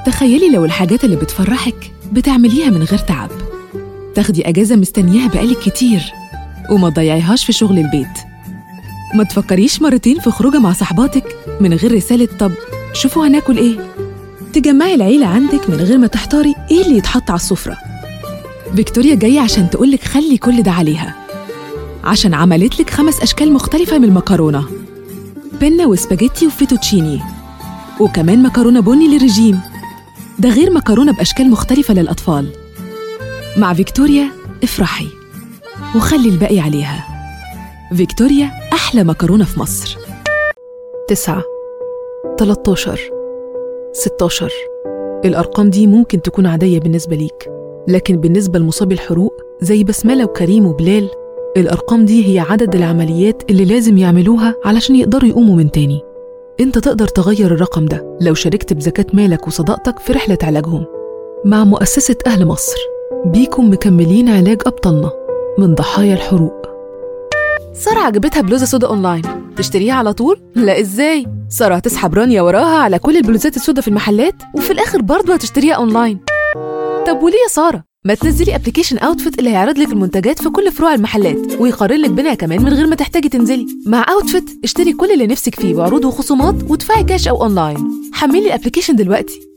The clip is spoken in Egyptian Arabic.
تخيلي لو الحاجات اللي بتفرحك بتعمليها من غير تعب تاخدي أجازة مستنياها بقالك كتير وما تضيعيهاش في شغل البيت ما تفكريش مرتين في خروجة مع صحباتك من غير رسالة طب شوفوا هناكل إيه تجمعي العيلة عندك من غير ما تحتاري إيه اللي يتحط على السفرة فيكتوريا جاية عشان تقولك خلي كل ده عليها عشان عملت لك خمس أشكال مختلفة من المكرونة بينا وسباجيتي وفيتوتشيني وكمان مكرونة بني للرجيم ده غير مكرونة بأشكال مختلفة للأطفال مع فيكتوريا افرحي وخلي الباقي عليها فيكتوريا أحلى مكرونة في مصر تسعة 13 16 الأرقام دي ممكن تكون عادية بالنسبة ليك لكن بالنسبة لمصابي الحروق زي بسملة وكريم وبلال الأرقام دي هي عدد العمليات اللي لازم يعملوها علشان يقدروا يقوموا من تاني انت تقدر تغير الرقم ده لو شاركت بزكاة مالك وصداقتك في رحلة علاجهم مع مؤسسة أهل مصر بيكم مكملين علاج أبطالنا من ضحايا الحروق سارة عجبتها بلوزة سودا أونلاين تشتريها على طول؟ لا إزاي؟ سارة هتسحب رانيا وراها على كل البلوزات السودا في المحلات وفي الآخر برضه هتشتريها أونلاين طب وليه يا سارة؟ ما تنزلي ابلكيشن اوتفيت اللي هيعرض لك المنتجات في كل فروع المحلات ويقارن لك بينها كمان من غير ما تحتاجي تنزلي مع اوتفيت اشتري كل اللي نفسك فيه بعروض وخصومات وادفعي كاش او اونلاين حملي الابلكيشن دلوقتي